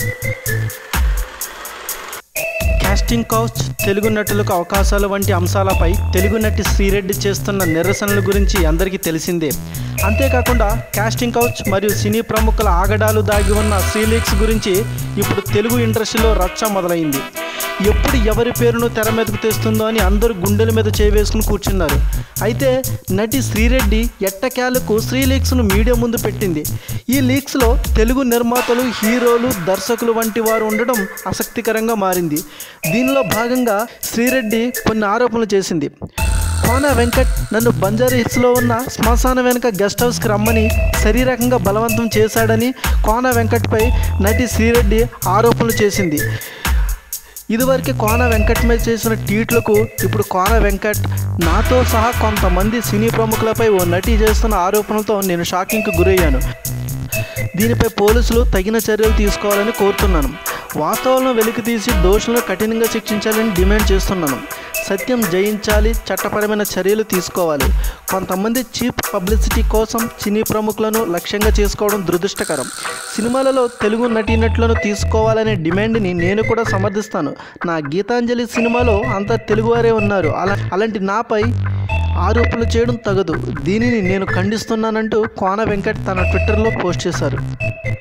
casting couch Telugu నటులకు అవకాశాలు వంటి అంశాలపై తెలుగు నటి శ్రీరెడ్డి చేస్తున్న నిరసనల గురించి అందరికీ తెలిసిందే అంతేకాకుండా కాస్టింగ్ కౌచ్ మరియు సినీ ప్రముఖుల ఆగడాలు దాగి ఉన్న శ్రీలీక్స్ గురించి ఇప్పుడు తెలుగు ఇండస్ట్రీలో రచ్చ మొదలైంది ఎప్పుడు ఎవరి పేరును తెర మీదకు తెస్తుందో అని అందరూ గుండెల మీద చేవేసుకుని కూర్చున్నారు అయితే నటి శ్రీరెడ్డి ఎట్టకేలకు శ్రీ లీక్స్ను మీడియా ముందు పెట్టింది ఈ లీక్స్లో తెలుగు నిర్మాతలు హీరోలు దర్శకులు వంటి వారు ఉండడం ఆసక్తికరంగా మారింది దీనిలో భాగంగా శ్రీరెడ్డి కొన్ని ఆరోపణలు చేసింది కోన వెంకట్ నన్ను బంజారా హిల్స్లో ఉన్న శ్మశానం వెనుక గెస్ట్ హౌస్కి రమ్మని శరీరకంగా బలవంతం చేశాడని కోన వెంకట్పై నటి శ్రీరెడ్డి ఆరోపణలు చేసింది ఇదివరకే కోన వెంకట్ మీద చేసిన ట్వీట్లకు ఇప్పుడు కోన వెంకట్ నాతో సహా కొంతమంది సినీ ప్రముఖులపై ఓ నటి చేస్తున్న ఆరోపణలతో నేను షాకింగ్కి గురయ్యాను దీనిపై పోలీసులు తగిన చర్యలు తీసుకోవాలని కోరుతున్నాను వాస్తవాలను వెలికి తీసి దోషులను కఠినంగా శిక్షించాలని డిమాండ్ చేస్తున్నాను సత్యం జయించాలి చట్టపరమైన చర్యలు తీసుకోవాలి కొంతమంది చీప్ పబ్లిసిటీ కోసం సినీ ప్రముఖులను లక్ష్యంగా చేసుకోవడం దురదృష్టకరం సినిమాలలో తెలుగు నటీనటులను తీసుకోవాలనే డిమాండ్ని నేను కూడా సమర్థిస్తాను నా గీతాంజలి సినిమాలో అంతా తెలుగువారే ఉన్నారు అలా అలాంటి నాపై ఆరోపణలు చేయడం తగదు దీనిని నేను ఖండిస్తున్నానంటూ కోన వెంకట్ తన ట్విట్టర్లో పోస్ట్ చేశారు